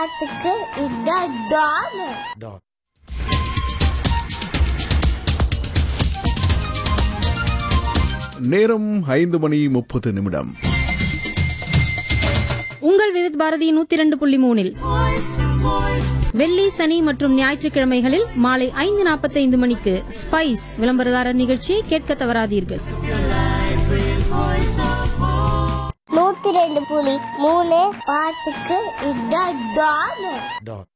பாட்டுக்கு இதான் டான் நேரம் ஐந்து மணி முப்பது நிமிடம் உங்கள் விவித் பாரதி நூத்தி இரண்டு புள்ளி மூணில் வெள்ளி சனி மற்றும் ஞாயிற்றுக்கிழமைகளில் மாலை ஐந்து நாற்பத்தைந்து மணிக்கு ஸ்பைஸ் விளம்பரதாரர் நிகழ்ச்சியை கேட்க தவறாதீர்கள் நூத்தி ரெண்டு புலி மூணு பாட்டுக்கு இதான் டான்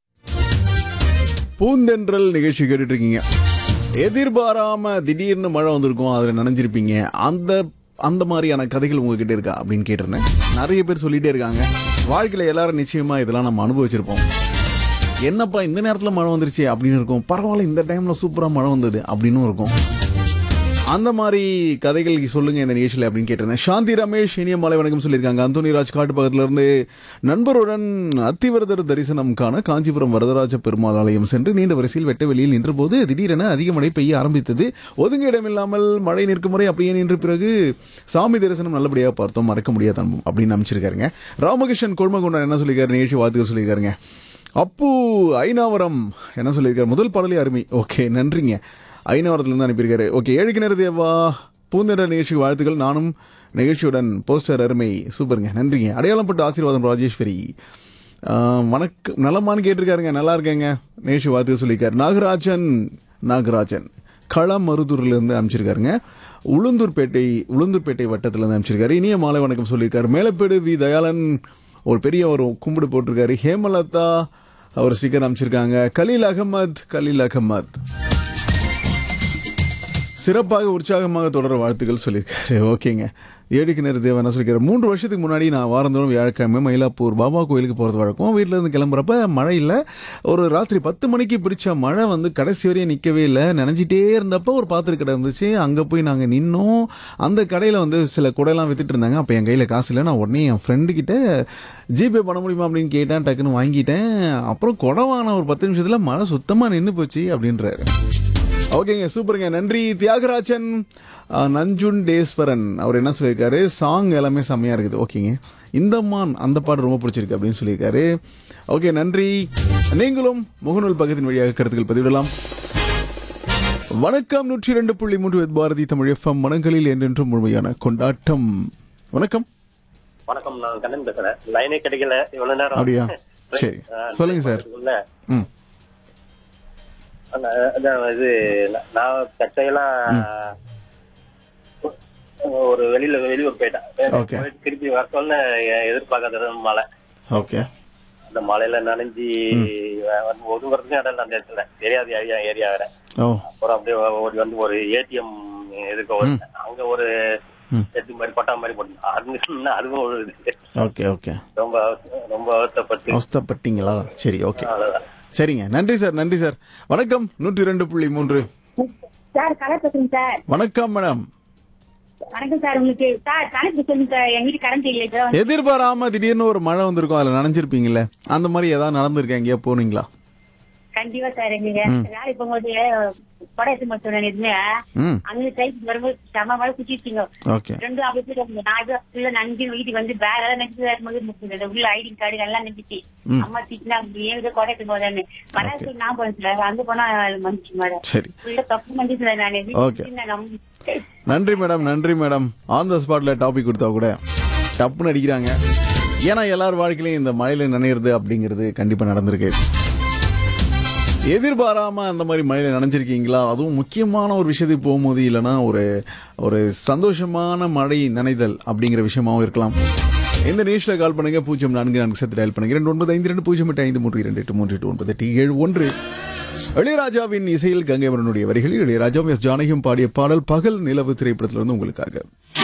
பூந்தென்றல் நிகழ்ச்சி கேட்டுட்டு இருக்கீங்க எதிர்பாராம திடீர்னு மழை வந்திருக்கும் அதில் நனைஞ்சிருப்பீங்க அந்த அந்த மாதிரியான கதைகள் உங்ககிட்ட இருக்கா அப்படின்னு கேட்டிருந்தேன் நிறைய பேர் சொல்லிட்டே இருக்காங்க வாழ்க்கையில் எல்லாரும் நிச்சயமா இதெல்லாம் நம்ம அனுபவிச்சிருப்போம் என்னப்பா இந்த நேரத்தில் மழை வந்துருச்சு அப்படின்னு இருக்கும் பரவாயில்ல இந்த டைம்ல சூப்பராக மழை வந்தது அப்படின்னும் இருக்கும் அந்த மாதிரி கதைகள் சொல்லுங்க இந்த நிகழ்ச்சியில் அப்படின்னு கேட்டிருந்தேன் சாந்தி ரமேஷ் இனிய மாலை வணக்கம் சொல்லியிருக்காங்க அந்தோனி ராஜ் காட்டு பக்கத்துல இருந்து நண்பருடன் அத்திவரதர் தரிசனம் காண காஞ்சிபுரம் வரதராஜ பெருமாள் ஆலயம் சென்று நீண்ட வரிசையில் வெட்ட வெளியில் நின்றபோது திடீரென அதிக மழை பெய்ய ஆரம்பித்தது ஒதுங்க இடமில்லாமல் மழை நிற்கும் முறை அப்படியே நின்ற பிறகு சாமி தரிசனம் நல்லபடியாக பார்த்தோம் மறக்க முடியாத அனுபவம் அப்படின்னு அமைச்சிருக்காருங்க ராமகிருஷ்ணன் கொள்மகுண்டர் என்ன சொல்லியிருக்காரு நிகழ்ச்சி வாழ்த்துக்கள் சொல்லியிருக்காருங்க அப்பு ஐநாவரம் என்ன சொல்லியிருக்காரு முதல் பாடலே அருமை ஓகே நன்றிங்க ஐநாவரத்துலேருந்து அனுப்பியிருக்காரு ஓகே ஏழு கிணறு தேவா பூந்தென்ற நிகழ்ச்சிக்கு வாழ்த்துக்கள் நானும் நிகழ்ச்சியுடன் போஸ்டர் அருமை சூப்பருங்க நன்றிங்க அடையாளம் பட்டு ஆசீர்வாதம் ராஜேஸ்வரி ஆஹ், வணக்கம் நலமான்னு கேட்டிருக்காருங்க நல்லா இருக்கேங்க நிகழ்ச்சி வாழ்த்துக்கள் சொல்லியிருக்காரு நாகராஜன் நாகராஜன் களமருதூர்லேருந்து அனுப்பிச்சிருக்காருங்க உளுந்தூர்பேட்டை உளுந்தூர்பேட்டை வட்டத்துலேருந்து அனுப்பிச்சிருக்காரு இனிய மாலை வணக்கம் சொல்லியிருக்காரு மேலப்பேடு வி தயாளன் ஒரு பெரிய ஒரு கும்பிடு போட்டிருக்காரு ஹேமலதா ஒரு ஸ்டிக்கர் அனுப்பிச்சிருக்காங்க கலீல் அகமத் கலீல் அகமத் சிறப்பாக உற்சாகமாக தொடர வாழ்த்துக்கள் சொல்லியிருக்காரு ஓகேங்க ஏடிக்கு நேரு தேவன் என்ன சொல்லியிருக்காரு மூன்று வருஷத்துக்கு முன்னாடி நான் வாரந்தோறும் வியாழக்கிழமை மயிலாப்பூர் பாபா கோயிலுக்கு போகிறது வழக்கம் வீட்டில் இருந்து கிளம்புறப்ப மழை இல்லை ஒரு ராத்திரி பத்து மணிக்கு பிடிச்ச மழை வந்து கடைசி வரையும் நிற்கவே இல்லை நினைஞ்சிட்டே இருந்தப்போ ஒரு பாத்திர கடை இருந்துச்சு அங்கே போய் நாங்கள் நின்னோம் அந்த கடையில் வந்து சில குடையெல்லாம் வித்துட்டு இருந்தாங்க அப்போ என் கையில் காசு இல்லை நான் உடனே என் ஃப்ரெண்டு கிட்ட ஜிபே பண்ண முடியுமா அப்படின்னு கேட்டேன் டக்குன்னு வாங்கிட்டேன் அப்புறம் குடை வாங்கின ஒரு பத்து நிமிஷத்தில் மழை சுத்தமாக நின்று போச்சு அப்படின்றாரு ஓகேங்க சூப்பருங்க நன்றி தியாகராஜன் அஹ், நஞ்சுண்டேஸ்வரன் அவர் என்ன சொல்லியிருக்காரு சாங் எல்லாமே செம்மையா இருக்குது ஓகேங்க இந்த மான் அந்த பாட்டு ரொம்ப பிடிச்சிருக்கு அப்படின்னு சொல்லியிருக்காரு ஓகே நன்றி நீங்களும் முகநூல் பக்கத்தின் வழியாக கருத்துக்கள் பதிவிடலாம் வணக்கம் நூற்றி ரெண்டு புள்ளி மூன்று வித் பாரதி தமிழ் எஃப்எம் மனங்களில் என்றென்றும் முழுமையான கொண்டாட்டம் வணக்கம் வணக்கம் நான் கண்ணன் பேசுறேன் லைனே கிடைக்கல இவ்வளவு நேரம் அப்படியா சரி சொல்லுங்க சார் உள்ள ம் அந்த- அதான் இது நான் நான் தற்செயலா ஒரு வெளியில வெளியூர் போயிட்டேன் Okay. போயிட்டு திருப்பி வர சொல்ல எதிர்பார்க்காத மழை ஓகே அந்த மழையில நனைஞ்சு வந்து ஒதுங்குறதுக்கும் இடம் இல்லை அந்த இடத்துல தெரியாத ஏரியா ஏரியா வேற ஓ அப்புறம் அப்படியே ஓடி வந்து ஒரு ஏடிஎம் எதுக்கு வந்தேன். அங்க ஒரு செட்டு மாதிரி பட்டா மாதிரி போட்டு அது நின்னா அதுவும் ஒரு இது. ஓகே ஓகே ரொம்ப ரொம்ப வருத்தப்பட்டு அவஸ்தப்பட்டீங்களா சரி ஓகே அவ்வளவுதான் சரிங்க நன்றி சார் நன்றி சார் வணக்கம் நூற்றி ரெண்டு புள்ளி மூன்று சார் கலர் பேசுறேன் சார் வணக்கம் மேடம் வணக்கம் சார் உங்களுக்கு சார் கணக்கு சொல்லுங்க சார் எங்க வீட்டு கரண்ட் இல்லை சார் எதிர்பாராம திடீர்னு ஒரு மழை வந்திருக்கும் அதுல நனைஞ்சிருப்பீங்கல்ல அந்த மாதிரி ஏதாவது நடந்திருக்கா எங்கேயா போனீங்களா கண்டிப்பா சார் எங்க வேலைக்கு போகும்போது கொடை எடுத்து மட்டும் எதுவுமே ம் அங்க டைப் வரும்போது செம மழை குச்சிருக்கீங்க ஓகே ரெண்டும் அப்படி போயிட்டு நான் இது ஃபுல்லா நஞ்சு வீட்டுக்கு வந்து பேக் எல்லாம் நெஞ்சு வரும்போது முக்கியம் உள்ள ஐடி கார்டு எல்லாம் நெஞ்சிச்சு அம்மா திட்டினா ஏன் இதை கொடை எடுத்து போதான்னு மழை நான் போனேன் சார் அங்க போனா வந்துச்சு மழை சரி ஃபுல்லா தப்பு பண்ணி சார் நான் Okay. வீட்டுக்கு நம்ம நன்றி மேடம் நன்றி மேடம் ஆன் த ஸ்பாட்ல டாபிக் கொடுத்தா கூட டப்புன்னு அடிக்கிறாங்க ஏன்னா எல்லார் வாழ்க்கையிலையும் இந்த மழையில நனையிறது அப்படிங்கிறது கண்டிப்பா நடந்திருக்கு எதிர்பாராம அந்த மாதிரி மழையில நனைஞ்சிருக்கீங்களா அதுவும் முக்கியமான ஒரு விஷயத்துக்கு போகும்போது இல்லைன்னா ஒரு ஒரு சந்தோஷமான மழை நனைதல் அப்படிங்கிற விஷயமாவும் இருக்கலாம் இந்த நியூஸ்ல கால் பண்ணுங்க பூஜ்ஜியம் நான்கு நான்கு சத்து டயல் பண்ணுங்க ரெண்டு ஒன்பது ஐந்து ரெண்டு பூஜ்ஜியம் எட்டு ஐந்து மூன்று இரண்டு எட்டு மூன்று எட்டு ஒன்பது எட்டு ஏழு ஒன்று இளையராஜாவின் இசையில் கங்கைவரனுடைய வரிகளில் இளையராஜாவும் எஸ் ஜானகியும் பாடிய பாடல் பகல் நிலவு திரைப்படத்திலிருந்து உங்களுக்காக